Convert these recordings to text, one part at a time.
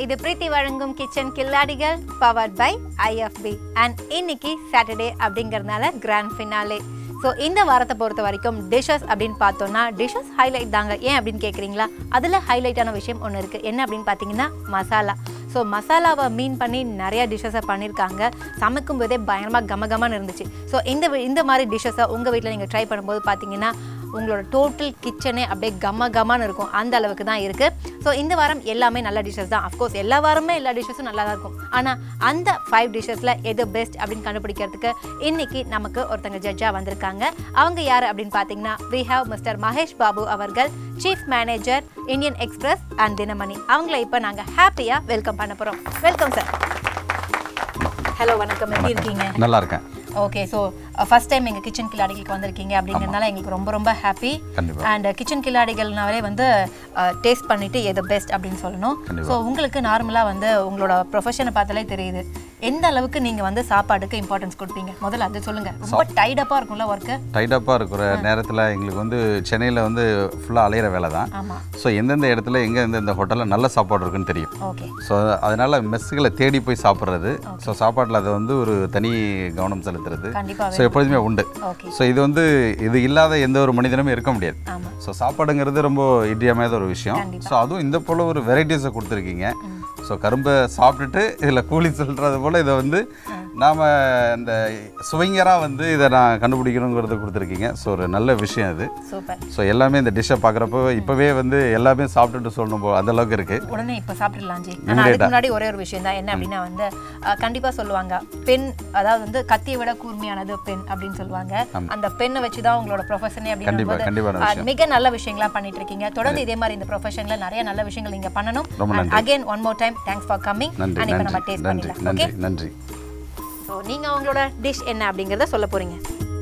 இது பிரீத்தி வழங்கும் கிச்சன் கில்லாடிகள் பவர்ட் பை ஐஎஃப்பி அண்ட் இன்னைக்கு சாட்டர்டே அப்படிங்கறதுனால கிராண்ட் ஃபினாலே ஸோ இந்த வாரத்தை பொறுத்த வரைக்கும் டிஷ்ஷஸ் அப்படின்னு பார்த்தோம்னா டிஷ்ஷஸ் ஹைலைட் தாங்க ஏன் அப்படின்னு கேட்குறீங்களா அதில் ஹைலைட்டான விஷயம் ஒன்று இருக்குது என்ன அப்படின்னு பார்த்தீங்கன்னா மசாலா ஸோ மசாலாவை மீன் பண்ணி நிறைய டிஷ்ஷஸை பண்ணியிருக்காங்க சமைக்கும் போதே பயங்கரமாக கமகமான்னு இருந்துச்சு ஸோ இந்த வி- இந்த மாதிரி டிஷ்ஷஸை உங்கள் வீட்டில் நீங்கள் ட்ரை பண்ணும்போது பார்த்தீங்கன்னா உங்களோட டோட்டல் கிச்சனே அப்படியே கம கமான்னு இருக்கும் அந்த அளவுக்கு தான் இருக்குது ஸோ இந்த வாரம் எல்லாமே நல்ல டிஷ்ஷஸ் தான் அஃப்கோர்ஸ் எல்லா வாரமே எல்லா டிஷ்ஷஸும் நல்லா தான் இருக்கும் ஆனால் அந்த ஃபைவ் டிஷ்ஷஸில் எது பெஸ்ட் அப்படின்னு கண்டுபிடிக்கிறதுக்கு இன்னைக்கு நமக்கு ஒருத்தங்க ஜட்ஜாக வந்திருக்காங்க அவங்க யார் அப்படின்னு பார்த்தீங்கன்னா we have mister Mahesh Babu அவர்கள் chief manager Indian Express and Dinamani அவங்கள இப்போ நாங்கள் ஹாப்பியாக வெல்கம் பண்ண போகிறோம் வெல்கம் சார் ஹலோ வணக்கம் எப்படி இருக்கீங்க நல்லா இருக்கேன் ஓகே ஸோ ஃபர்ஸ்ட் டைம் எங்கள் கிச்சன் கில்லாடிகளுக்கு வந்திருக்கீங்க அப்படிங்கிறதுனால எங்களுக்கு ரொம்ப ரொம்ப ஹாப்பி கண்டிப்பா. அண்ட் கிச்சன் கில்லாடிகள்னாலே வந்து டேஸ்ட் பண்ணிட்டு எது பெஸ்ட் அப்படின்னு சொல்லணும் கண்டிப்பா. ஸோ உங்களுக்கு நார்மலாக வந்து உங்களோட ப்ரொஃபஷனை பார்த்தாலே தெரியுது எந்த அளவுக்கு நீங்கள் வந்து சாப்பாடுக்கு இம்பார்ட்டன்ஸ் கொடுப்பீங்க முதல்ல அது சொல்லுங்கள் ரொம்ப டைடப்பாக இருக்கும்ல ஒர்க்கு டைட்டப்பாக இருக்கிற நேரத்தில் எங்களுக்கு வந்து சென்னையில் வந்து ஃபுல்லாக அலையிற வேலை தான் ஆமாம் ஸோ எந்தெந்த இடத்துல எங்கே எந்தெந்த ஹோட்டலில் நல்ல சாப்பாடு இருக்குன்னு தெரியும் ஓகே ஸோ அதனால் மெஸ்ஸுகளை தேடி போய் சாப்பிட்றது ஸோ சாப்பாட்டில் அதை வந்து ஒரு தனி கவனம் செலுத்துறது கண்டிப்பாகவே ஸோ எப்பொழுதுமே உண்டு ஓகே ஸோ இது வந்து இது இல்லாத எந்த ஒரு மனிதனுமே இருக்க முடியாது ஆமாம் ஸோ சாப்பாடுங்கிறது ரொம்ப இன்றியமையாத ஒரு விஷயம் கண்டிப்பா. ஸோ அதுவும் இந்த போல் ஒரு வெரைட்டிஸை கொடுத்துருக்கீங்க ஸோ கரும்பை சாப்பிட்டுட்டு இதில் கூலி சொல்கிறது போல் இதை வந்து நாம் இந்த சுவைங்கராக வந்து இதை நான் கண்டுபிடிக்கணுங்கிறத கொடுத்துருக்கீங்க ஸோ ஒரு நல்ல விஷயம் அது சூப்பர் ஸோ எல்லாமே இந்த டிஷ்ஷை பார்க்குறப்போ இப்போவே வந்து எல்லாமே சாப்பிட்டுட்டு சொல்லணும் போ அந்த அளவுக்கு இருக்குது உடனே இப்போ சாப்பிட்டுடலாம் ஜி ஆனால் அதுக்கு முன்னாடி ஒரே ஒரு விஷயம் தான் என்ன அப்படின்னா வந்து அஹ், கண்டிப்பா சொல்லுவாங்க பெண் அதாவது வந்து கத்தியை விட கூர்மையானது பெண் அப்படின்னு சொல்லுவாங்க அந்த பெண்ணை வச்சு தான் உங்களோட ப்ரொஃபஷனே கண்டிப்பா, அப்படிங்கும்போது கண்டிப்பான அஹ், மிக நல்ல விஷயங்களா பண்ணிட்டு இருக்கீங்க தொடர்ந்து இதே மாதிரி இந்த ப்ரொஃபஷன்ல நிறைய நல்ல விஷயங்கள் நீங்க பண்ணணும் ரொம்ப நன்றி. Again one more time thanks for coming நன்றி அண்ட் இப்போ நம்ம நன்றி டேஸ்ட் நன்றி பண்ணிடலாம் ஓகே நன்றி நன்றி ஸோ நீங்க உங்களோட டிஷ் என்ன அப்படிங்கறத சொல்ல போறீங்க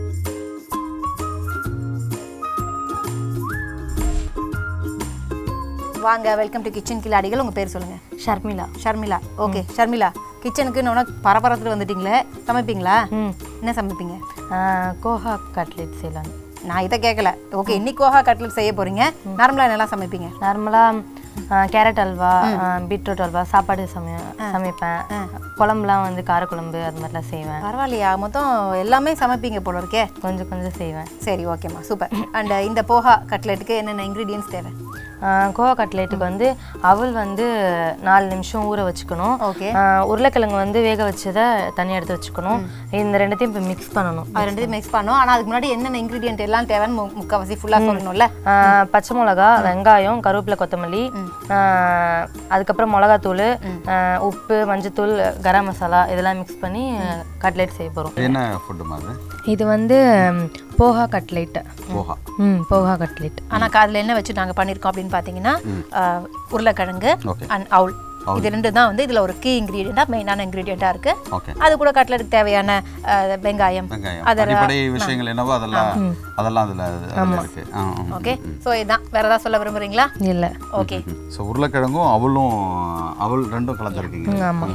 வாங்க வெல்கம் டு கிச்சன் கில்லாடிகள் உங்க பேர் சொல்லுங்க ஷர்மிளா ஷர்மிளா ஓகே ஷர்மிளா கிச்சனுக்கு உனக்கு பரபரத்துல வந்துட்டீங்களே சமைப்பீங்களா ம் என்ன சமைப்பீங்க கோஹா கட்லெட் செய்யலாம் நான் இதை கேட்கல ஓகே இன்னைக்கு கோஹா கட்லட் செய்ய போறீங்க நார்மலா என்னெல்லாம் சமைப்பீங்க நார்மலாக கேரட் அல்வா பீட்ரூட் அல்வா சாப்பாடு சமை சமைப்பேன் குழம்புலாம் வந்து காரக்குழம்பு அது மாதிரிலாம் செய்வேன் பரவாயில்லையா மொத்தம் எல்லாமே சமைப்பீங்க போல இருக்கே கொஞ்சம் கொஞ்சம் செய்வேன் சரி ஓகேம்மா சூப்பர் அண்ட் இந்த போஹா கட்லெட்டுக்கு என்னென்ன இன்க்ரீடியன்ஸ் தேவை ஆ, கோவா கட்லெட்டுக்கு வந்து அவல் வந்து நாலு நிமிஷம் ஊற வச்சுக்கணும் ஓகே ஆ, உருளைக்கிழங்கு வந்து வேக வச்சதை தனியாக எடுத்து வச்சுக்கணும் இந்த ரெண்டுத்தையும் இப்போ மிக்ஸ் பண்ணணும் அது ரெண்டுத்தையும் மிக்ஸ் பண்ணோம் ஆனால் அதுக்கு முன்னாடி என்னென்ன இன்க்ரீடியன்ட் எல்லாம் தேவைன்னு மு- முக்காவாசி ஃபுல்லாக சொல்லணும்ல ஆ, பச்சை மிளகா வெங்காயம் கருவேப்பிலை கொத்தமல்லி ஆ, அதுக்கப்புறம் மிளகாத்தூள் ஆ, உப்பு மஞ்சத்தூள் கரம் மசாலா இதெல்லாம் மிக்ஸ் பண்ணி கட்லெட் செய்ய போகிறோம் இது என்ன ஃபுட்டுமா அது இது வந்து ம், போஹா கட்லெட் போஹா ம் போஹா கட்லெட் ஆனால் அதில் என்ன வச்சு நாங்கள் பண்ணியிருக்கோம் அப்படின்னு பார்த்தீங்கன்னா ஆஹ், உருளைக்கிழங்கு ஓகே அண்ட் அவுல் இது ரெண்டு தான் வந்து இதில் ஒரு கீ இன்க்ரீடியண்ட்டாக மெயினான இன்க்ரீடியண்ட்டாக இருக்குது ஓகே அது கூட கட்லெட்டுக்கு தேவையான ஆஹ், வெங்காயம் வெங்காயம் அதெல்லாம் அடிப்படை விஷயங்கள் என்னவோ அதெல்லாம் அதெல்லாம் அதில் அதில் இருக்கு ஆ ஓகே ஸோ இதுதான் வேற ஏதாவது சொல்ல விரும்புறீங்களா இல்லை ஓகே ஸோ உருளைக்கிழங்கும் அவலும் அவல் ரெண்டும் கலந்துருக்கீங்க ஆமாம்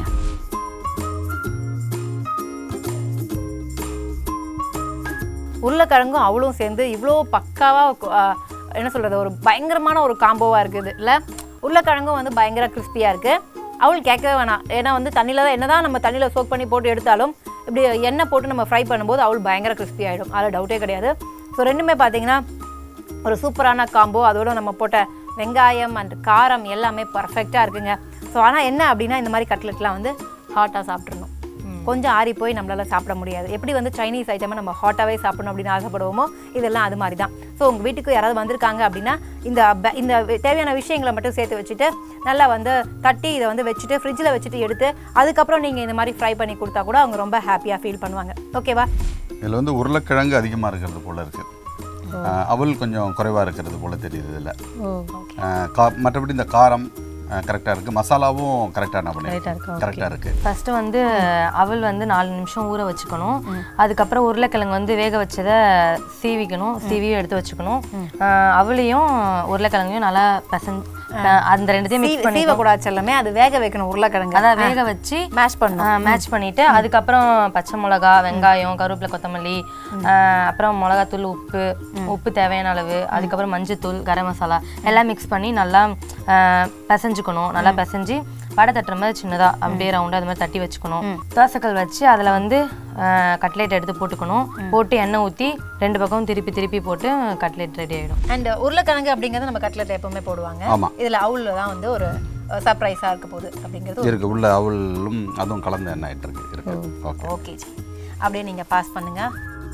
உருளைக்கிழங்கும் அவளும் சேர்ந்து இவ்வளோ பக்காவாக என்ன சொல்கிறது ஒரு பயங்கரமான ஒரு காம்போவாக இருக்குது இல்லை உருளைக்கிழங்கும் வந்து பயங்கர கிறிஸ்பியாக இருக்குது அவள் கேட்கவே வேணாம் ஏன்னா வந்து தண்ணியில் தான் என்ன தான் நம்ம தண்ணியில் சோக் பண்ணி போட்டு எடுத்தாலும் இப்படி எண்ணெய் போட்டு நம்ம ஃப்ரை பண்ணும்போது அவள் பயங்கர கிறிஸ்பி ஆகிடும் அதில் டவுட்டே கிடையாது ஸோ ரெண்டுமே பார்த்தீங்கன்னா ஒரு சூப்பரான காம்போ அதோட நம்ம போட்ட வெங்காயம் அண்ட் காரம் எல்லாமே பர்ஃபெக்டாக இருக்குங்க ஸோ ஆனால் என்ன அப்படின்னா இந்த மாதிரி கட்லெட்லாம் வந்து ஹாட்டாக சாப்பிட்றணும் கொஞ்சம் ஆறி போய் நம்மளால சாப்பிட முடியாது எப்படி வந்து சைனீஸ் ஐட்டமை நம்ம ஹாட்டாகவே சாப்பிடணும் அப்படின்னு ஆசைப்படுவோமோ இதெல்லாம் அது மாதிரி தான் ஸோ உங்கள் வீட்டுக்கு யாராவது வந்திருக்காங்க அப்படின்னா இந்த ப- இந்த தேவையான விஷயங்களை மட்டும் சேர்த்து வச்சுட்டு நல்லா வந்து தட்டி இதை வந்து வச்சுட்டு ஃப்ரிட்ஜில் வச்சுட்டு எடுத்து அதுக்கப்புறம் நீங்கள் இந்த மாதிரி ஃப்ரை பண்ணி கொடுத்தா கூட அவங்க ரொம்ப ஹாப்பியாக ஃபீல் பண்ணுவாங்க ஓகேவா இதில் வந்து உருளைக்கிழங்கு அதிகமாக இருக்கிறது போல இருக்கு ஆஹ் அவல் கொஞ்சம் குறைவாக இருக்கிறது போல தெரியுது இதில் கா மற்றபடி இந்த காரம் கரெக்டாக இருக்குது மசாலாவும் கரெக்டாக என்ன பண்ணிருக்கேன் கரெக்டாக இருக்குது ஃபர்ஸ்ட் வந்து அவல் வந்து நாலு நிமிஷம் ஊற வச்சுக்கணும் அதுக்கப்புறம் உருளைக்கிழங்கு வந்து வேக வச்சதை சீவிக்கணும் சீவியும் எடுத்து வச்சுக்கணும் ஆஹ் அவளையும் உருளைக்கிழங்கையும் நல்லா பசஞ்சு அந்த ரெண்டுத்தையும் மிக்ஸ் பண்ணி சீவக்கூடாது செல்லமே அது வேக வைக்கணும் உருளைக்கிழங்கு அதான் வேக வச்சு மேஷ் பண்ணணும் மேட்ச் பண்ணிட்டு அதுக்கப்புறம் பச்சை மிளகா வெங்காயம் கருவேப்பிலை கொத்தமல்லி ஆஹ் அப்புறம் மிளகாத்தூள் உப்பு உப்பு தேவையான அளவு அதுக்கப்புறம் மஞ்சத்தூள் கரம் மசாலா எல்லாம் மிக்ஸ் பண்ணி நல்லா ஆஹ் பிசைஞ்சுக்கணும் நல்லா பிசைஞ்சு வடை தட்டுற மாதிரி சின்னதா அப்படியே ரவுண்டா அது மாதிரி தட்டி வச்சுக்கணும் தோசைக்கல் வச்சு அதுல வந்து கட்லெட் எடுத்து போட்டுக்கணும் போட்டு எண்ணெய் ஊத்தி ரெண்டு பக்கமும் திருப்பி திருப்பி போட்டு கட்லெட் ரெடி ஆயிடும் அண்ட் உருளைக்கிழங்கு அப்படிங்கிறது நம்ம கட்லெட் எப்பவுமே போடுவாங்க ஆமா. இதுல அவுல்ல தான் வந்து ஒரு சர்ப்ரைஸா இருக்க போகுது அப்படிங்கிறது இருக்கு உள்ள அவளும் அதுவும் கலந்து என்ன ஆயிட்டு இருக்கு இருக்கு ஓகே ஓகே ஜி அப்படியே நீங்க பாஸ் பண்ணுங்க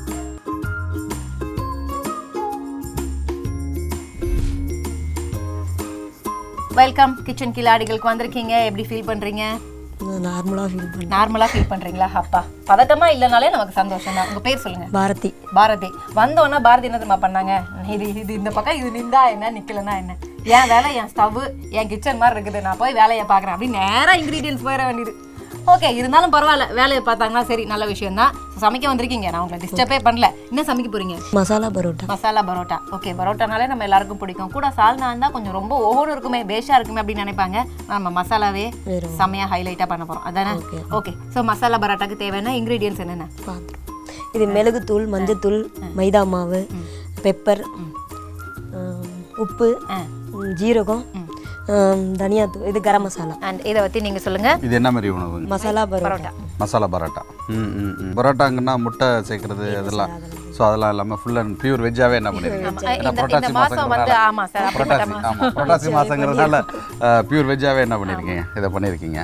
வெல்கம் கிச்சன் கில்லாடிகளுக்கு வந்திருக்கீங்க எப்படி ஃபீல் பண்றீங்க நார்மலாக ஃபீல் பண்ணேன் நார்மலா ஃபீல் பண்றீங்களா அப்பா பதட்டமா இல்லைனாலே நமக்கு சந்தோஷம் தான் உங்க பேர் சொல்லுங்க பாரதி பாரதி வந்தோன்னா பாரதி என்ன தெரியுமா பண்ணாங்க இது இது இந்த பக்கம் இது நின்றா என்ன நிக்கலனா என்ன என் வேலை என் ஸ்டவ் என் கிச்சன் மாதிரி இருக்குது நான் போய் வேலையை பார்க்குறேன் அப்படின்னு நேரா இன்க்ரீடியன்ஸ் போயிட வேண்டியது ஓகே இருந்தாலும் பரவாயில்ல வேலையை பார்த்தாங்கன்னா சரி நல்ல விஷயம் தான் சமைக்க வந்திருக்கீங்க நான் உங்களை டிஸ்டர்பே பண்ணல என்ன சமைக்க போறீங்க மசாலா பரோட்டா மசாலா பரோட்டா ஓகே பரோட்டானாலே நம்ம எல்லாருக்கும் பிடிக்கும் கூட சால்னா இருந்தால் கொஞ்சம் ரொம்ப ஓஹோன்னு இருக்குமே பேஷா இருக்குமே அப்படின்னு நினைப்பாங்க நம்ம மசாலாவே செமையா ஹைலைட்டாக பண்ண போறோம் அதானே ஓகே ஸோ மசாலா பரோட்டாக்கு தேவையான இன்க்ரீடியன்ஸ் என்னென்ன பார்த்துரும் இது மிளகுத்தூள் மஞ்சத்தூள் மைதா மாவு பெப்பர் உப்பு ம், ஜீரகம் ம், தனியாத்தூள் இது கரம் மசாலா அண்ட் இதை பற்றி நீங்கள் சொல்லுங்க இது என்ன மாதிரி உணவு மசாலா பரோட்டா மசாலா பரோட்டா ம் ம் ம் பரோட்டாங்கன்னா முட்டை சேர்க்கறது அதெல்லாம் ஸோ அதெல்லாம் இல்லாமல் ஃபுல் அண்ட் பியூர் வெஜ்ஜாவே என்ன பண்ணிருக்கீங்க ஆமா, ஏன்னா இந்த- புரட்டாசி இந்த மாசம் வந்து மாசங்கிறதுனால ஆமா சார் அப்படிப்பட்ட புரட்டாசி ஆமாம் புரட்டாசி மாசங்கிறதுனால பியூர் வெஜ்ஜாவே என்ன பண்ணியிருக்கீங்க இதை பண்ணியிருக்கீங்க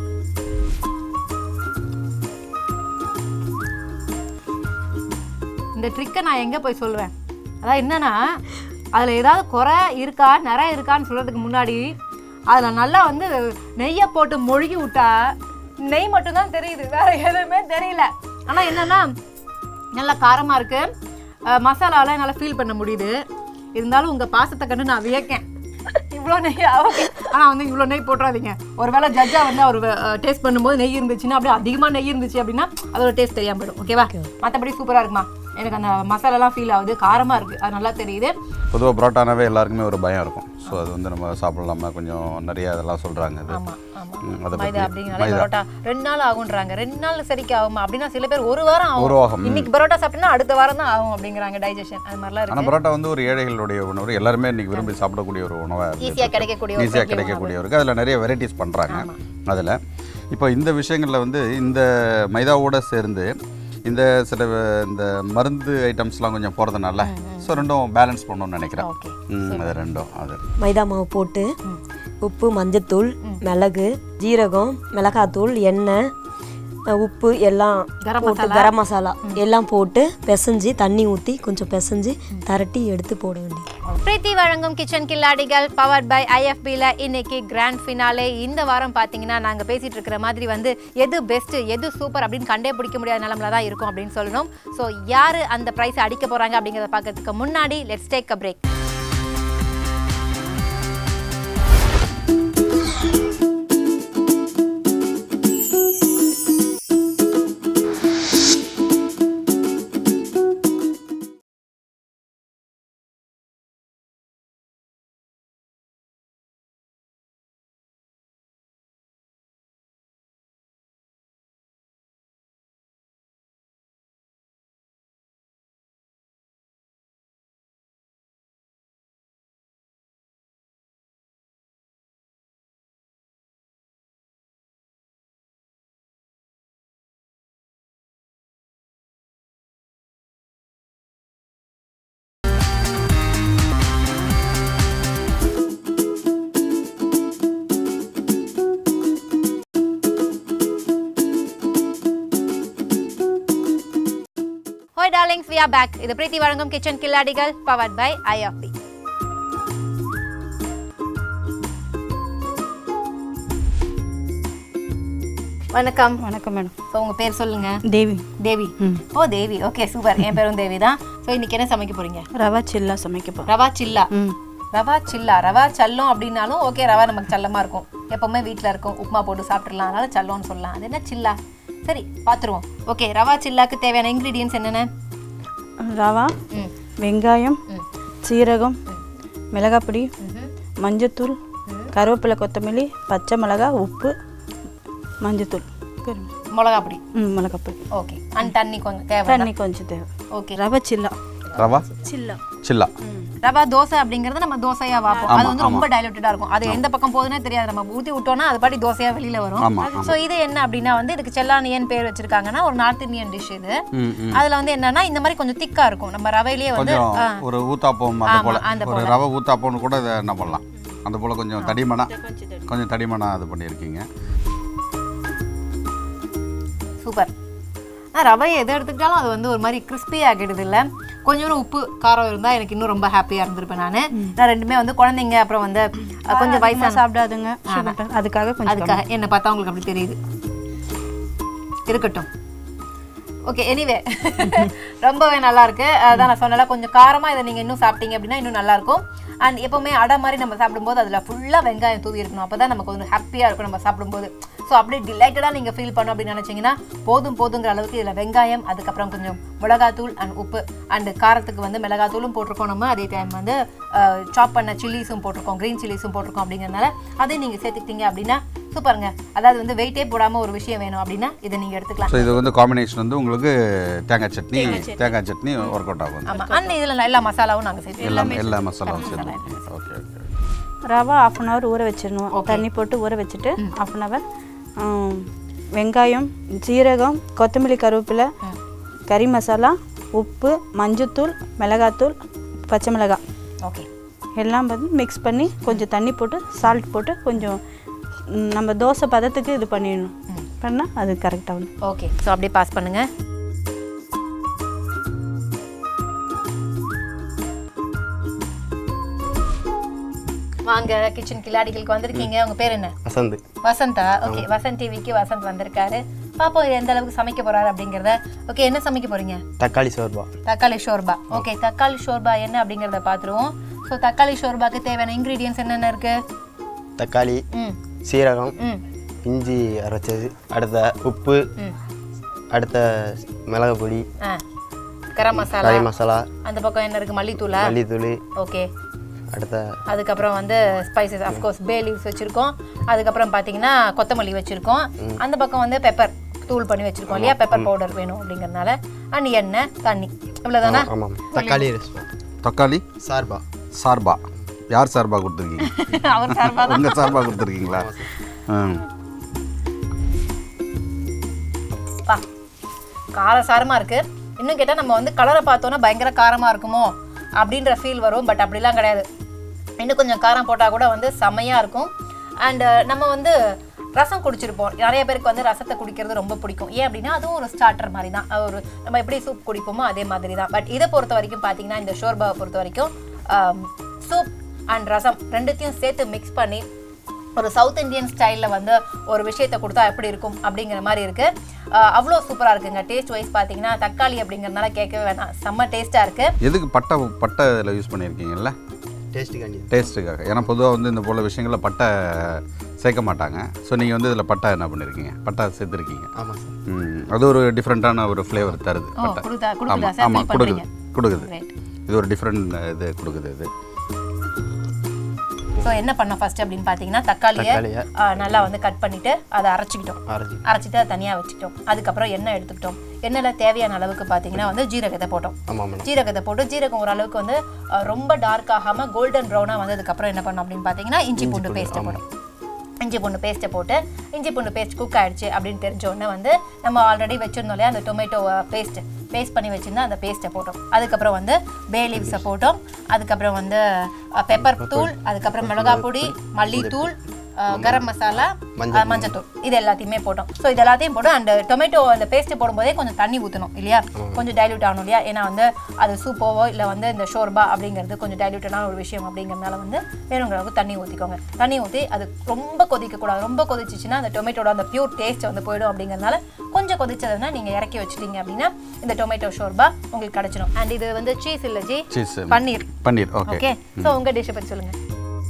இந்த ட்ரிக்கை நான் எங்கே போய் சொல்லுவேன் அதான் என்னன்னா அதில் ஏதாவது குறை இருக்கா நிறைய இருக்கான்னு சொல்கிறதுக்கு முன்னாடி அதில் நல்லா வந்து நெய்யை போட்டு மொழுகி விட்டா நெய் மட்டும்தான் தெரியுது வேற எதுவுமே தெரியல ஆனால் என்னன்னா நல்லா காரமாக இருக்கு அஹ் மசாலாலாம் என்னால் ஃபீல் பண்ண முடியுது இருந்தாலும் உங்கள் பாசத்தை கண்டு நான் வியக்கேன் இவ்வளோ நெய் ஓகே ஆனால் வந்து இவ்வளோ நெய் போட்டுறாதீங்க ஒருவேளை ஜட்ஜா வந்து அவர் டேஸ்ட் பண்ணும்போது நெய் இருந்துச்சுன்னா அப்படியே அதிகமாக நெய் இருந்துச்சு அப்படின்னா அதோட டேஸ்ட் தெரியாம போயிடும் ஓகேவா மற்றபடி சூப்பராக இருக்குமா எனக்கு அந்த மசாலாலாம் ஃபீல் ஆகுது காரமாக இருக்குது அது நல்லா தெரியுது பொதுவாக பரோட்டானாவே எல்லாருக்குமே ஒரு பயம் இருக்கும் ஸோ அது வந்து நம்ம சாப்பிடலாமா கொஞ்சம் நிறைய அதெல்லாம் சொல்கிறாங்க அது ஆமாம் ஆமாம் ம், அதை மைதா பற்றி அப்படிங்கனாலே மைதா பரோட்டா ரெண்டு நாள் ஆகுன்றாங்க ரெண்டு நாள் சரிக்கு ஆகுமா அப்படின்னா சில பேர் ஒரு வாரம் ஒரு ஆகும் வாரம், ம். இன்னைக்கு பரோட்டா சாப்பிட்டா அடுத்த வாரம் தான் ஆகும் அப்படிங்கிறாங்க டைஜஷன் அது மாதிரிலாம் இருக்கு ஆனால் பரோட்டா வந்து ஒரு ஏழைகளுடைய உணவு எல்லாருமே இன்னைக்கு விரும்பி சாப்பிடக்கூடிய ஒரு உணவாக ஈஸியாக கிடைக்கக்கூடிய ஒரு ஈஸியாக கிடைக்கக்கூடிய இருக்கு அதில் நிறைய வெரைட்டிஸ் பண்ணுறாங்க அதில் இப்போ இந்த விஷயங்களில் வந்து இந்த மைதாவோட சேர்ந்து இந்த சில வ- இந்த மருந்து ஐட்டம்ஸ்லாம் கொஞ்சம் போகிறதுனால ஸோ ரெண்டும் பேலன்ஸ் பண்ணணும்னு நினைக்கிறேன் ஓகே ம் அது ரெண்டும் அது மைதா மாவு போட்டு உப்பு மஞ்சத்தூள் மிளகு ஜீரகம் மிளகாத்தூள் எண்ணெய் அஹ், உப்பு எல்லாம் கரம் போட்டு கரம் மசாலா எல்லாம் போட்டு பிசைஞ்சு தண்ணி ஊற்றி கொஞ்சம் பிசைஞ்சு தரட்டி எடுத்து போட வேண்டியது பிரீத்தி வழங்கும் கிச்சன் கில்லாடிகள் பவர்ட் பை ஐஎஃபியில் இன்னைக்கு கிராண்ட் ஃபினாலே இந்த வாரம் பார்த்தீங்கன்னா நாங்கள் பேசிட்டு இருக்கிற மாதிரி வந்து எது பெஸ்ட் எது சூப்பர் அப்படின்னு கண்டே பிடிக்க முடியாத நிலமில தான் இருக்கும் அப்படின்னு சொல்லணும் ஸோ யார் அந்த ப்ரைஸை அடிக்க போகிறாங்க அப்படிங்கிறத பார்க்கறதுக்கு முன்னாடி let's take a break hi darlings we are back இது பிரீத்தி வழங்கும் கிச்சன் கில்லாடிகள் பவர்ட் பை ஐஎஃப்பி வணக்கம் வணக்கம் மேடம் ஸோ உங்கள் பேர் சொல்லுங்க தேவி தேவி ஓ தேவி ஓகே சூப்பர் என் பேரும் தேவி தான் ஸோ இன்னைக்கு என்ன சமைக்க போறீங்க ரவா சில்லா சமைக்க போகிறோம் ரவா சில்லா ம் ரவா சில்லா ரவா சல்லம் அப்படின்னாலும் ஓகே ரவா நமக்கு சல்லமா இருக்கும் எப்பவுமே வீட்டில் இருக்கும் உப்புமா போட்டு சாப்பிட்றலாம் அதனால சல்லம்னு சொல்லலாம் அது என்ன சில்லா சரி பார்த்துருவோம் ஓகே ரவா சில்லாக்கு தேவையான இன்க்ரீடியன்ஸ் என்னென்ன ரவா ம் வெங்காயம் ம். சீரகம் மிளகாப்பொடி மஞ்சத்தூள் கருவேப்பிலை கொத்தமல்லி பச்சை மிளகா உப்பு மஞ்சத்தூள் பெரும். மிளகா பொடி ம் மிளகாப்பொடி ஓகே அண்ட் தண்ணி கொஞ்சம் தேவை தண்ணி கொஞ்சம் தேவை ஓகே ரவா சில்லா ரவா சில்லா சில்லா ரவா தோசை அப்படிங்கறது நம்ம தோசையா வாப்போம் அது வந்து ரொம்ப டைலூட்டடா இருக்கும் அது எந்த பக்கம் போகுதுன்னே தெரியாது நம்ம ஊத்தி விட்டோம்னா அது பாட்டி தோசையா வெளியில வரும் ஆமா, சோ இது என்ன அப்படின்னா வந்து இதுக்கு செல்லானியன் பேர் வச்சிருக்காங்கன்னா ஒரு நார்த் இந்தியன் டிஷ் இது ம், ம். அதுல வந்து என்னன்னா இந்த மாதிரி கொஞ்சம் திக்கா இருக்கும் நம்ம ரவையிலேயே வந்து கொஞ்சம் ஒரு ஊத்தாப்பம் அந்த ஆமா, போல அந்த ஒரு ரவை ஊத்தாப்பம்னு கூட இதை என்ன பண்ணலாம் அந்த போல கொஞ்சம் தடிமனா கொஞ்சம் தடிமனா இது பண்ணியிருக்கீங்க சூப்பர் ஆ ரவை எதை எடுத்துக்கிட்டாலும் அது வந்து ஒரு மாதிரி கிறிஸ்பி ஆகிடுது இல்ல கொஞ்சம் உப்பு காரம் இருந்தா எனக்கு இன்னும் ரொம்ப ஹாப்பியா இருந்திருப்பேன் நானு நான் ரெண்டுமே வந்து குழந்தைங்க அப்புறம் வந்து அஹ், கொஞ்சம் வயசான சாப்பிடாதுங்க sugar அதுக்காக கொஞ்சம் அதுக்காக என்னை பார்த்தா உங்களுக்கு அப்படி தெரியுது இருக்கட்டும் ஓகே எனிவே ரொம்பவே நல்லா இருக்கு அதான் நான் சொன்னல கொஞ்சம் காரமா இதை நீங்க இன்னும் சாப்பிட்டீங்க அப்படின்னா இன்னும் நல்லா இருக்கும் அண்ட் எப்பவுமே அடை மாதிரி நம்ம சாப்பிடும்போது அதுல ஃபுல்லா வெங்காயம் தூவி இருக்கணும் அப்பதான் நமக்கு கொஞ்சம் ஹாப்பியா இருக்கும் நம்ம சாப்பிடும்போது ஸோ அப்படியே டிலைட்டடாக நீங்கள் ஃபீல் பண்ணோம் அப்படின்னு நினச்சிங்கன்னா போதும் போதுங்கிற அளவுக்கு இதில் வெங்காயம் அதுக்கப்புறம் கொஞ்சம் மிளகாத்தூள் அண்ட் உப்பு அண்ட் காரத்துக்கு வந்து மிளகாத்தூளும் போட்டிருக்கோம் நம்ம அதே டைம் வந்து சாப் பண்ண சில்லிஸும் போட்டிருக்கோம் க்ரீன் சில்லிஸும் போட்டிருக்கோம் அப்படிங்கிறதுனால அதையும் நீங்கள் சேர்த்துக்கிட்டீங்க அப்படின்னா சூப்பருங்க அதாவது வந்து வெயிட்டே போடாமல் ஒரு விஷயம் வேணும் அப்படின்னா இதை நீங்கள் எடுத்துக்கலாம் ஸோ இது வந்து காம்பினேஷன் வந்து உங்களுக்கு தேங்காய் சட்னி தேங்காய் சட்னி ஒர்க் அவுட் ஆகும் ஆமாம் அண்ட் இதில் எல்லா மசாலாவும் நாங்கள் சேர்த்து எல்லாம் எல்லா மசாலாவும் சேர்ந்து okay okay rava half an hour ஊற வச்சிடணும் தண்ணி போட்டு ஊற வச்சுட்டு ஆஃப் அன் ஹவர் வெங்காயம் ஜீரகம் கொத்தமல்லி கருவேப்பிலை கறி மசாலா உப்பு மஞ்சத்தூள் மிளகாத்தூள் பச்சை மிளகாய் ஓகே எல்லாம் வந்து மிக்ஸ் பண்ணி கொஞ்சம் தண்ணி போட்டு சால்ட் போட்டு கொஞ்சம் ம், நம்ம தோசை பதத்துக்கு இது பண்ணிடணும் பண்ணால் அது கரெக்டாக ஓகே ஸோ அப்படியே பாஸ் பண்ணுங்க வாங்க கிச்சன் கில்லாடிகளுக்கு வந்திருக்கீங்க உங்க பேர் என்ன வசந்த் வசந்தா ஓகே வசந்த் டிவிக்கு வசந்த் வந்திருக்காரு பாப்போம் இது எந்த அளவுக்கு சமைக்க போறாரு அப்படிங்கறத ஓகே என்ன சமைக்க போறீங்க தக்காளி சோர்பா தக்காளி ஷோர்பா ஓகே தக்காளி ஷோர்பா என்ன அப்படிங்கறத பார்த்துருவோம் ஸோ தக்காளி ஷோர்பாக்கு தேவையான இன்க்ரீடியன்ஸ் என்னென்ன இருக்கு தக்காளி ம் சீரகம் ம் இஞ்சி அரைச்சது அடுத்த உப்பு ம் அடுத்த மிளகு பொடி ஆ கரம் மசாலா கறி மசாலா அந்த பக்கம் என்ன இருக்கு மல்லித்தூளா மல்லித்தூள் ஓகே அடுத்த அதுக்கப்புறம் வந்து ஸ்பைசஸ் அஃப்கோர்ஸ் பே லீவ்ஸ் வச்சுருக்கோம் அதுக்கப்புறம் பார்த்தீங்கன்னா கொத்தமல்லி வச்சுருக்கோம் அந்த பக்கம் வந்து பெப்பர் தூள் பண்ணி வச்சுருக்கோம் இல்லையா பெப்பர் பவுடர் வேணும் அப்படிங்கறதுனால அண்ட் எண்ணெய் தண்ணி இவ்வளோதானே ஆமாம் தக்காளி ரெஸ்பா தக்காளி சார்பா சார்பா யார் சார்பா கொடுத்துருக்கீங்க அவர் சார்பாக உங்க சார்பா கொடுத்துருக்கீங்களா ம் பா காரசாரமாக இருக்கு இன்னும் கேட்டால் நம்ம வந்து கலரை பார்த்தோன்னா பயங்கர காரமாக இருக்குமோ அப்படின்ற ஃபீல் வரும் பட் அப்படிலாம் கிடையாது இன்னும் கொஞ்சம் காரம் போட்டால் கூட வந்து செமையாக இருக்கும் அண்ட் நம்ம வந்து ரசம் குடிச்சிருப்போம் நிறைய பேருக்கு வந்து ரசத்தை குடிக்கிறது ரொம்ப பிடிக்கும் ஏன் அப்படின்னா அதுவும் ஒரு ஸ்டார்டர் மாதிரி தான் அது ஒரு நம்ம எப்படி சூப் குடிப்போமோ அதே மாதிரி தான் பட் இதை பொறுத்த வரைக்கும் பார்த்தீங்கன்னா இந்த ஷோர்பாவை பொறுத்த வரைக்கும் சூப் அண்ட் ரசம் ரெண்டுத்தையும் சேர்த்து மிக்ஸ் பண்ணி ஒரு சவுத் இந்தியன் ஸ்டைலில் வந்து ஒரு விஷயத்தை கொடுத்தா எப்படி இருக்கும் அப்படிங்கிற மாதிரி இருக்கு அஹ் அவ்வளோ சூப்பராக இருக்குங்க டேஸ்ட் வைஸ் பார்த்தீங்கன்னா தக்காளி அப்படிங்கிறதுனால கேட்கவே வேணாம் செம்ம டேஸ்ட்டாக இருக்கு எதுக்கு பட்டை பட்டை இதில் யூஸ் பண்ணியிருக்கீங்கல்ல டேஸ்ட்டு கண்டி டேஸ்ட்டுக்காக ஏன்னா பொதுவாக வந்து இந்த போல விஷயங்களில் பட்டை சேர்க்க மாட்டாங்க ஸோ நீங்கள் வந்து இதில் பட்டை என்ன பண்ணியிருக்கீங்க பட்டை சேர்த்துருக்கீங்க ஆமாம் சார் ம், அது ஒரு டிஃப்ரெண்ட்டான ஒரு ஃப்ளேவர் தருது ஓ பட்டை கொடுத்தா கொடுக்குதா ஆமாம் சார் ஆமாம் feel கொடுக்குது பண்றீங்க கொடுக்குது Right. இது ஒரு டிஃப்ரெண்ட் இது கொடுக்குது இது ஸோ என்ன பண்ணோம் ஃபர்ஸ்ட் அப்படின்னு பார்த்தீங்கன்னா தக்காளியை தக்காளியை அஹ், நல்லா வந்து கட் பண்ணிட்டு அதை அரைச்சிக்கிட்டோம் அரைச்சி அரைச்சிட்டு அதை தனியாக வச்சுக்கிட்டோம் அதுக்கப்புறம் எண்ணெய் எடுத்துக்கிட்டோம் எண்ணெயில் தேவையான அளவுக்கு பார்த்தீங்கன்னா வந்து ஜீரகத்தை போட்டோம் ஆமாம் மேடம் ஜீரகத்தை போட்டு ஜீரகம் ஓரளவுக்கு வந்து அஹ், ரொம்ப டார்க் ஆகாமல் கோல்டன் ப்ரௌனாக வந்ததுக்கப்புறம் என்ன பண்ணோம் அப்படின்னு பார்த்தீங்கன்னா இஞ்சி பூண்டு பேஸ்ட்டை போடும் இஞ்சி பூண்டு பேஸ்ட்டை போட்டு இஞ்சி பூண்டு பேஸ்ட் குக் ஆயிடுச்சு அப்படின்னு தெரிஞ்ச உடனே வந்து நம்ம ஆல்ரெடி வச்சிருந்தோம் இல்லையா அந்த டொமேட்டோ பேஸ்ட் பேஸ்ட் பண்ணி வச்சிருந்தா அந்த பேஸ்ட்டை போட்டோம் அதுக்கப்புறம் வந்து பே லீவ்ஸை போட்டோம் அதுக்கப்புறம் வந்து பெப்பர் தூள் அதுக்கப்புறம் மிளகாய் பொடி மல்லித்தூள் அஹ், கரம் மசாலா அஹ், மஞ்சத்தூள் இது எல்லாத்தையுமே போட்டோம் ஸோ இது எல்லாத்தையும் போட்டு அந்த டொமேட்டோ அந்த பேஸ்ட்டு போடும்போதே கொஞ்சம் தண்ணி ஊற்றணும் இல்லையா கொஞ்சம் டைல்யூட் ஆகணும் இல்லையா ஏன்னா வந்து அது சூப்போவோ இல்லை வந்து இந்த ஷோர்பா அப்படிங்கிறது கொஞ்சம் டைல்யூட்டடான ஒரு விஷயம் அப்படிங்கிறதுனால வந்து வேணுங்கிற அளவுக்கு தண்ணி ஊற்றிக்கோங்க தண்ணி ஊற்றி அது ரொம்ப கொதிக்கக்கூடாது ரொம்ப கொதிச்சிச்சுன்னா அந்த டொமேட்டோட அந்த பியூர் டேஸ்ட் வந்து போயிடும் அப்படிங்கிறதுனால கொஞ்சம் கொதிச்சதுன்னா நீங்கள் இறக்கி வச்சிட்டீங்க அப்படின்னா இந்த டொமேட்டோ ஷோர்பா உங்களுக்கு கிடச்சிடும் அண்ட் இது வந்து சீஸ் இல்லை ji cheese paneer paneer okay okay so உங்கள் டிஷ்ஷை பற்றி சொல்லுங்கள்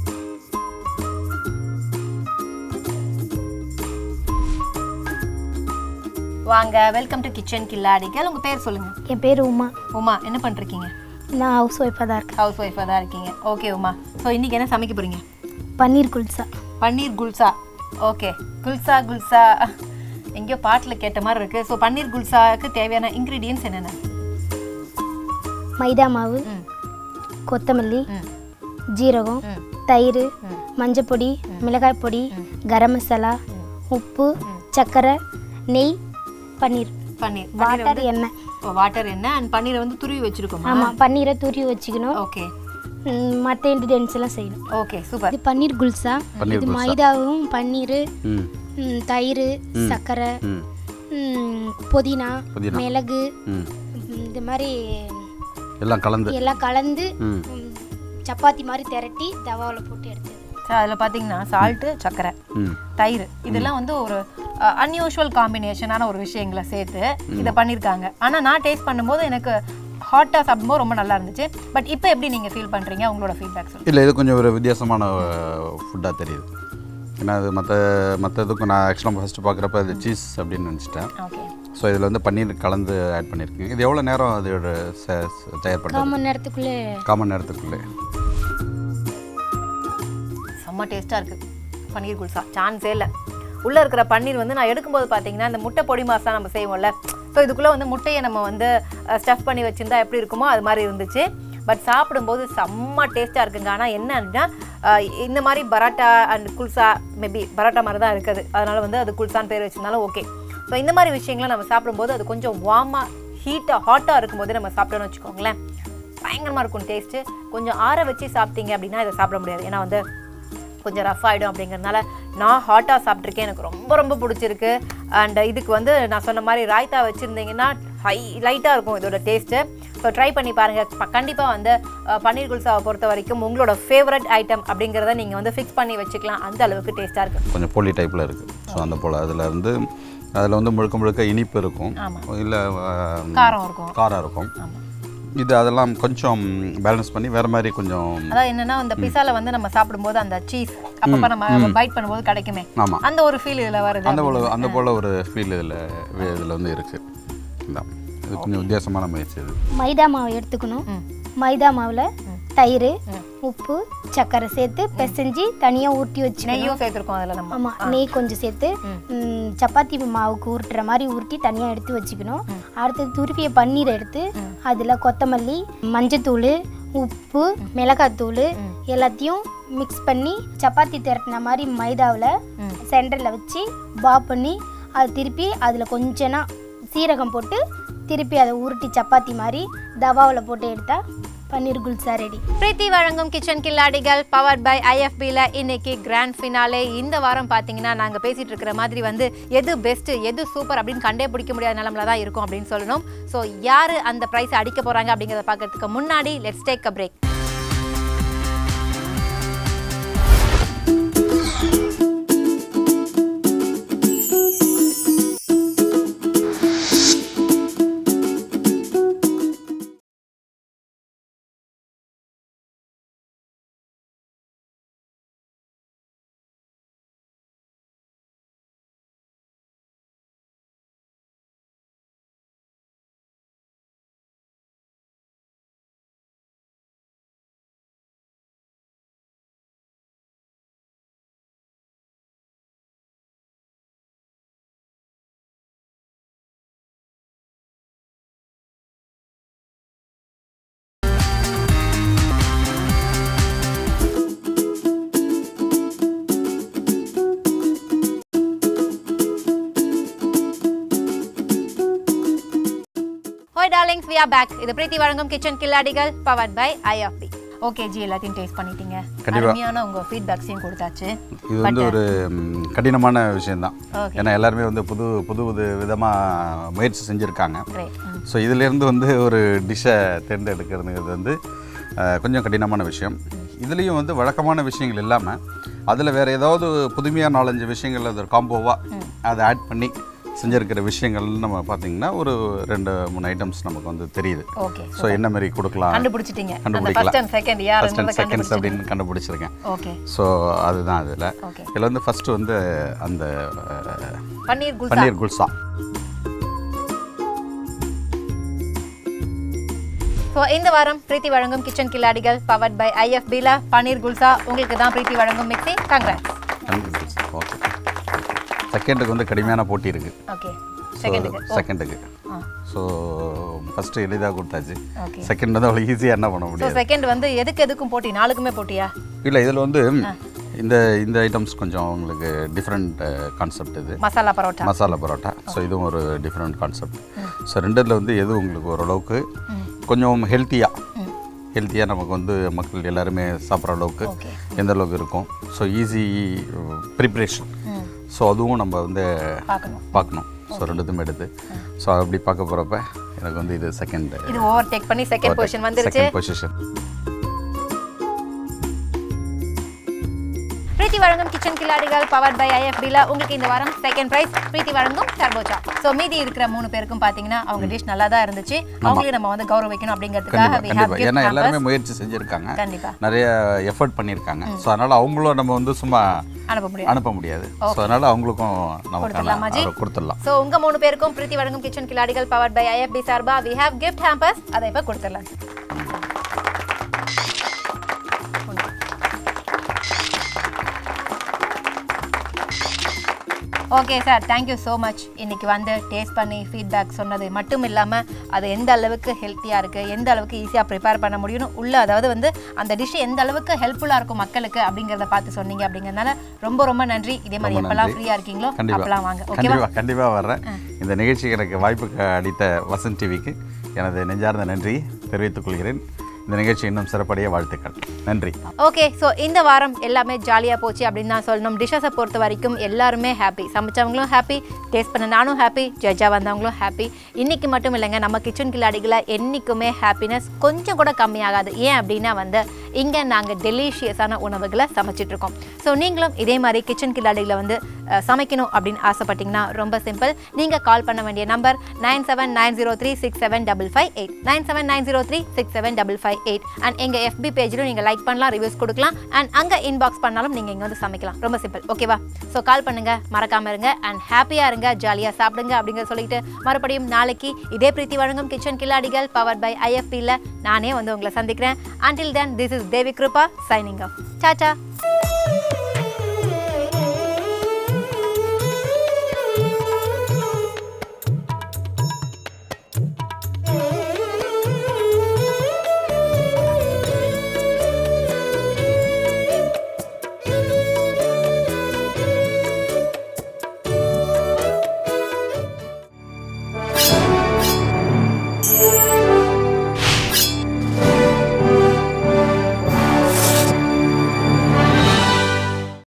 வாங்க வெல்கம் டு கிச்சன் கில்லாடிகள் உங்கள் பேர் சொல்லுங்கள் என் பேர் உமா உமா என்ன பண்ணிருக்கீங்க நான் ஹவுஸ் ஒய்ஃபாக தான் இருக்கேன் ஹவுஸ் ஒய்ஃபாக தான் இருக்கீங்க ஓகே உமா ஸோ இன்றைக்கி என்ன சமைக்க போகிறீங்க பன்னீர் குல்சா பன்னீர் குல்சா ஓகே குல்சா குல்சா எங்கேயோ பாட்டில் கேட்ட மாதிரி இருக்குது ஸோ பன்னீர் குல்சாவுக்கு தேவையான இன்க்ரீடியன்ஸ் என்னென்ன மைதா மாவு ம் கொத்தமல்லி ஜீரகம் தயிர் மஞ்சப்பொடி மிளகாய் பொடி கரம் மசாலா உப்பு சர்க்கரை நெய் பன்னீர் பன்னீர் வாட்டர் எண்ணெய் வாட்டர் என்ன அண்ட் பன்னீரை வந்து துருவி வச்சிருக்கோமா ஆமாம் பன்னீரை துருவி வச்சுக்கணும் ஓகே மற்ற இன்க்ரீடியன்ஸ் எல்லாம் செய்யணும் ஓகே சூப்பர் இது பன்னீர் குல்சா பன்னீர் இது குல்சா. மைதாவும் பன்னீர் ம் ம், தயிர் சர்க்கரை ம் ம், புதினா புதினா. மிளகு ம் ம், இந்த மாதிரி எல்லாம் கலந்து எல்லாம் கலந்து ம் ம், சப்பாத்தி மாதிரி திரட்டி தவாவில் போட்டு எடுத்தது ஸோ அதில் பார்த்தீங்கன்னா சால்ட்டு சர்க்கரை ம் தயிர் இதெல்லாம் வந்து ஒரு அன்யூஷுவல் காம்பினேஷனான ஒரு விஷயங்களை சேர்த்து இதை பண்ணியிருக்காங்க ஆனால் நான் டேஸ்ட் பண்ணும்போது எனக்கு ஹாட்டாக சாப்பிடும்போது ரொம்ப நல்லா இருந்துச்சு பட் இப்போ எப்படி நீங்கள் ஃபீல் பண்ணுறீங்க உங்களோட ஃபீட்பேக் சொல்லுங்கள் இல்லை இது கொஞ்சம் ஒரு வித்தியாசமான ஃபுட்டாக தெரியுது ஏன்னா அது மற்ற மற்ற இதுக்கும் நான் ஆக்சுவலாக ஃபஸ்ட்டு பார்க்குறப்ப அது சீஸ் அப்படின்னு நினச்சிட்டேன் ஓகே ஸோ இதில் வந்து பன்னீர் கலந்து ஆட் பண்ணியிருக்கீங்க இது எவ்வளோ நேரம் அதோட ச- ச- கால் தயார்படுறது மணி நேரத்துக்குள்ளே காமன் நேரத்துக்குள்ளே செம்ம டேஸ்ட்டாக இருக்குது பன்னீர் குல்சா சான்ஸே இல்லை உள்ளே இருக்கிற பன்னீர் வந்து நான் எடுக்கும்போது பார்த்தீங்கன்னா இந்த முட்டை பொடி மாசா நம்ம செய்வோம்ல ஸோ இதுக்குள்ளே வந்து முட்டையை நம்ம வந்து ஸ்டஃப் பண்ணி வச்சுருந்தா எப்படி இருக்குமோ அது மாதிரி இருந்துச்சு பட் சாப்பிடும்போது செம்ம டேஸ்ட்டாக இருக்குங்க ஆனால் என்ன அப்படின்னா அஹ், இந்த மாதிரி பரோட்டா அண்ட் குல்சா மேபி பரோட்டா மாதிரி தான் இருக்குது அதனால் வந்து அது குல்சான்னு பேர் வச்சிருந்தாலும் ஓகே ஸோ இந்த மாதிரி விஷயங்களை நம்ம சாப்பிடும்போது அது கொஞ்சம் வார்மாக ஹீட்டாக ஹாட்டாக இருக்கும்போது நம்ம சாப்பிட்டோன்னு வச்சுக்கோங்களேன் பயங்கரமாக இருக்கும் டேஸ்ட்டு கொஞ்சம் ஆற வச்சு சாப்பிட்டீங்க அப்படின்னா இதை சாப்பிட முடியாது ஏன்னா வந்து கொஞ்சம் ரஃப் ஆகிடும் அப்படிங்கிறதுனால நான் ஹாட்டாக சாப்பிட்ருக்கேன் எனக்கு ரொம்ப ரொம்ப பிடிச்சிருக்கு அண்ட் இதுக்கு வந்து நான் சொன்ன மாதிரி ராய்த்தா வச்சுருந்தீங்கன்னா ஹை லைட்டாக இருக்கும் இதோட டேஸ்ட்டு ஸோ ட்ரை பண்ணி பாருங்கள் கண்டிப்பாக வந்து அஹ், பன்னீர் குல்சாவை பொறுத்த வரைக்கும் உங்களோட ஃபேவரட் ஐட்டம் அப்படிங்கிறத நீங்கள் வந்து ஃபிக்ஸ் பண்ணி வச்சுக்கலாம் அந்த அளவுக்கு டேஸ்ட்டாக இருக்குது கொஞ்சம் போலி டைப்பில் இருக்குது ஸோ அந்த போல் அதில் இருந்து அதில் வந்து முழுக்க முழுக்க இனிப்பு இருக்கும் இல்லை காரம் இருக்கும் காரம் இருக்கும் இது அதெல்லாம் கொஞ்சம் பேலன்ஸ் பண்ணி வேறு மாதிரி கொஞ்சம் அதாவது என்னன்னா இந்த பிஸால வந்து நம்ம சாப்பிடும்போது அந்த சீஸ் அப்பப்போ நம்ம பைட் பண்ணும்போது கிடைக்குமே ஆமாம் அந்த ஒரு ஃபீல் இதில் வருது அந்த போல் அந்த போல் ஒரு ஃபீல் இதில் இதில் வந்து இருக்குது இதான் இது கொஞ்சம் வித்தியாசமான முயற்சி இது மைதா மாவு எடுத்துக்கணும் மைதா மாவில் தயிர் உப்பு சர்க்கரை சேர்த்து பிசைஞ்சு தனியாக ஊற்றி வச்சுக்கணும் நெய்யும் சேர்த்துருக்கோம் அதில் நம்ம ஆமாம் நெய் கொஞ்சம் சேர்த்து ம், சப்பாத்தி மாவுக்கு உருட்டுற மாதிரி உருட்டி தனியாக எடுத்து வச்சுக்கணும் அடுத்தது துருவிய பன்னீர் எடுத்து அதில் கொத்தமல்லி மஞ்சத்தூள் உப்பு மிளகாத்தூள் எல்லாத்தையும் மிக்ஸ் பண்ணி சப்பாத்தி திரட்டின மாதிரி மைதாவில் சென்டரில் வச்சு பாப் பண்ணி அது திருப்பி அதில் கொஞ்சனா சீரகம் போட்டு திருப்பி அதை உருட்டி சப்பாத்தி மாதிரி தவாவில் போட்டு எடுத்தால் பன்னீர் குல்சா ரெடி பிரீத்தி வழங்கும் கிச்சன் கில்லாடிகள் பவர்ட் பை ஐஎஃபியில் இன்னைக்கு கிராண்ட் ஃபினாலே இந்த வாரம் பார்த்தீங்கன்னா நாங்கள் பேசிட்டு இருக்கிற மாதிரி வந்து எது பெஸ்ட் எது சூப்பர் அப்படின்னு கண்டே பிடிக்க முடியாத நிலமில தான் இருக்கும் அப்படின்னு சொல்லணும் ஸோ யார் அந்த ப்ரைஸ் அடிக்க போகிறாங்க அப்படிங்கிறத பார்க்கறதுக்கு முன்னாடி let's take a break hi darlings we are back இது பிரீத்தி வழங்கும் கிச்சன் கில்லாடிகள் powered by IFB okay ji எல்லாத்தையும் டேஸ்ட் பண்ணிட்டீங்க கண்டிப்பா. அருமையான உங்க ஃபீட்பேக்ஸையும் கொடுத்தாச்சு இது வந்து ஒரு ம், கடினமான விஷயம்தான் Okay. ஏன்னா எல்லாருமே வந்து புது புது புது விதமாக முயற்சி செஞ்சுருக்காங்க கிரேட் ஸோ இதிலேருந்து வந்து ஒரு டிஷ்ஷை தேர்ந்தெடுக்கிறதுங்கிறது வந்து அஹ், கொஞ்சம் கடினமான விஷயம் இதுலேயும் வந்து வழக்கமான விஷயங்கள் இல்லாமல் அதில் வேறு ஏதாவது புதுமையாக நாலஞ்சு விஷயங்கள் அது காம்போவாக அதை ஆட் பண்ணி செஞ்சுருக்கிற விஷயங்கள்னு நம்ம பார்த்தீங்கன்னா ஒரு ரெண்டு மூணு ஐட்டம்ஸ் நமக்கு வந்து தெரியுது ஓகே ஸோ என்ன மாதிரி கொடுக்கலாம் கண்டுபிடிச்சிட்டீங்க அந்த கண்டுபிடிக்கலாம் ஃபர்ஸ்ட் அண்ட் செகண்ட் யார் ஃபர்ஸ்ட் அண்ட் செகண்ட்ஸ் அப்படின்னு கண்டுபிடிச்சிருக்கேன் ஓகே ஸோ அதுதான் அதில் ஓகே இதில் வந்து ஃபஸ்ட்டு வந்து அந்த அஹ், பன்னீர் குல்சா பன்னீர் குல்சா ஸோ இந்த வாரம் பிரீத்தி வழங்கும் கிச்சன் கில்லாடிகள் பவர்ட் பை ஐஎஃபியில் பன்னீர் குல்சா உங்களுக்கு தான் பிரீத்தி வழங்கும் mixie congrats paneer kulcha okay செகண்டுக்கு வந்து கடுமையான போட்டி இருக்குது ஓகே ஸோ செகண்டுக்கு செகண்டுக்கு ஸோ ஃபஸ்ட்டு எளிதாக கொடுத்தாச்சு Okay. செகண்ட் வந்து அவ்வளோ ஈஸியாக என்ன பண்ண ஸோ முடியாது செகண்ட் வந்து எதுக்கு எதுக்கும் போட்டி நாளுக்குமே போட்டியா இல்லை இதில் வந்து இந்த இந்த ஐட்டம்ஸ் கொஞ்சம் உங்களுக்கு டிஃப்ரெண்ட் கான்செப்ட் இது மசாலா பரோட்டா மசாலா பரோட்டா ஸோ இதுவும் ஒரு டிஃப்ரெண்ட் கான்செப்ட் ஸோ ரெண்டுத்தில் வந்து எது உங்களுக்கு ஓரளவுக்கு கொஞ்சம் ஹெல்த்தியாக ஹெல்த்தியாக நமக்கு வந்து மக்கள் எல்லாருமே சாப்பிட்ற அளவுக்கு Okay. எந்த அளவுக்கு இருக்கும் ஸோ ஈஸி ப்ரிப்ரேஷன் ஸோ அதுவும் நம்ம வந்து பார்க்கணும் பார்க்கணும் ஸோ ரெண்டுத்துமே எடுத்து ஸோ அப்படி பார்க்க போகிறப்ப எனக்கு வந்து இது செகண்ட் இது ஓவர் டேக் பண்ணி செகண்ட் பொசிஷன் வந்துருச்சு செகண்ட் பொசிஷன் பிரீத்தி வழங்கும் கிச்சன் கில்லாடிகள் பவர் பை ஐஎஃபில உங்களுக்கு இந்த வாரம் செகண்ட் பிரைஸ் பிரீத்தி வழங்கும் டர்போச்சா ஸோ மீதி இருக்கிற மூணு பேருக்கும் பார்த்தீங்கன்னா அவங்க டிஷ் நல்லா தான் இருந்துச்சு அவங்களையும் நம்ம வந்து கௌரவிக்கணும் அப்படிங்கிறதுக்காக கண்டிப்பாக we have கண்டிப்பாக gift ஏன்னா எல்லாருமே hampers. முயற்சி செஞ்சுருக்காங்க கண்டிப்பா நிறைய எஃபர்ட் பண்ணியிருக்காங்க ஸோ அதனால் அவங்களும் நம்ம வந்து சும்மா அனுப்ப முடியும் அனுப்ப முடியாது ஸோ அதனால் அவங்களுக்கும் நமக்கான கொடுத்துடலாமா ஜி? அதை கொடுத்துடலாம் ஸோ உங்க மூணு பேருக்கும் பிரீத்தி வழங்கும் கிச்சன் கில்லாடிகள் பவர் பை ஐஎஃபி சார்பா வி ஹேவ் கிஃப்ட் ஹேம்பர்ஸ் அதை இப்போ கொடுத்துடலாம் okay sir thank you so much இன்னைக்கு வந்து டேஸ்ட் பண்ணி ஃபீட்பேக் சொன்னது மட்டும் இல்லாமல் அது எந்த அளவுக்கு ஹெல்த்தியாக இருக்குது எந்த அளவுக்கு ஈஸியாக ப்ரிப்பேர் பண்ண முடியும்னு உள்ள அதாவது வந்து அந்த டிஷ் எந்த அளவுக்கு ஹெல்ப்ஃபுல்லாக இருக்கும் மக்களுக்கு அப்படிங்கிறத பார்த்து சொன்னீங்க அப்படிங்கிறதுனால ரொம்ப ரொம்ப நன்றி இதே மாதிரி ரொம்ப எப்பெல்லாம் நன்றி. ஃப்ரீயாக இருக்கீங்களோ கண்டிப்பா அப்பெல்லாம் வாங்க ஓகேவா கண்டிப்பாக கண்டிப்பாக வர்றேன் இந்த நிகழ்ச்சிக்கு எனக்கு வாய்ப்புக்கு அளித்த வசந்த் டிவிக்கு எனது நெஞ்சார்ந்த நன்றி தெரிவித்துக் கொள்கிறேன் இந்த நிகழ்ச்சி இன்னும் சிறப்படைய வாழ்த்துக்கள் நன்றி ஓகே ஸோ இந்த வாரம் எல்லாமே ஜாலியாக போச்சு அப்படின்னு தான் சொல்லணும் டிஷ்ஷஸை பொறுத்த வரைக்கும் எல்லாருமே ஹாப்பி சமைச்சவங்களும் ஹாப்பி டேஸ்ட் பண்ண நானும் ஹாப்பி ஜட்ஜாக வந்தவங்களும் ஹாப்பி இன்னைக்கு மட்டும் இல்லைங்க நம்ம கிச்சன் கில்லாடிகளை என்றைக்குமே ஹாப்பினஸ் கொஞ்சம் கூட கம்மியாகாது ஏன் அப்படின்னா வந்து இங்கே நாங்கள் டெலிஷியஸான உணவுகளை சமைச்சிட்டு இருக்கோம் ஸோ நீங்களும் இதே மாதிரி கிச்சன் கில்லாடிகளை வந்து அஹ், சமைக்கணும் அப்படின்னு ஆசைப்பட்டீங்கன்னா ரொம்ப சிம்பிள் நீங்கள் கால் பண்ண வேண்டிய number nine seven nine zero three six seven double five eight nine seven nine zero three six seven double five eight and எங்கள் எஃபி பேஜிலும் நீங்கள் லைக் பண்ணலாம் ரிவ்யூஸ் கொடுக்கலாம் அண்ட் அங்கே இன்பாக்ஸ் பண்ணாலும் நீங்கள் இங்கே வந்து சமைக்கலாம் ரொம்ப சிம்பிள் ஓகேவா ஸோ கால் பண்ணுங்க மறக்காம இருங்க அண்ட் ஹாப்பியாக இருங்க ஜாலியாக சாப்பிடுங்க அப்படிங்கிறத சொல்லிட்டு மறுபடியும் நாளைக்கு இதே பிரீத்தி வழங்கும் கிச்சன் கில்லாடிகள் பவர் பை ஐஎஃபியில் நானே வந்து உங்களை சந்திக்கிறேன் until then this is Devi Kiruba signing off சாச்சா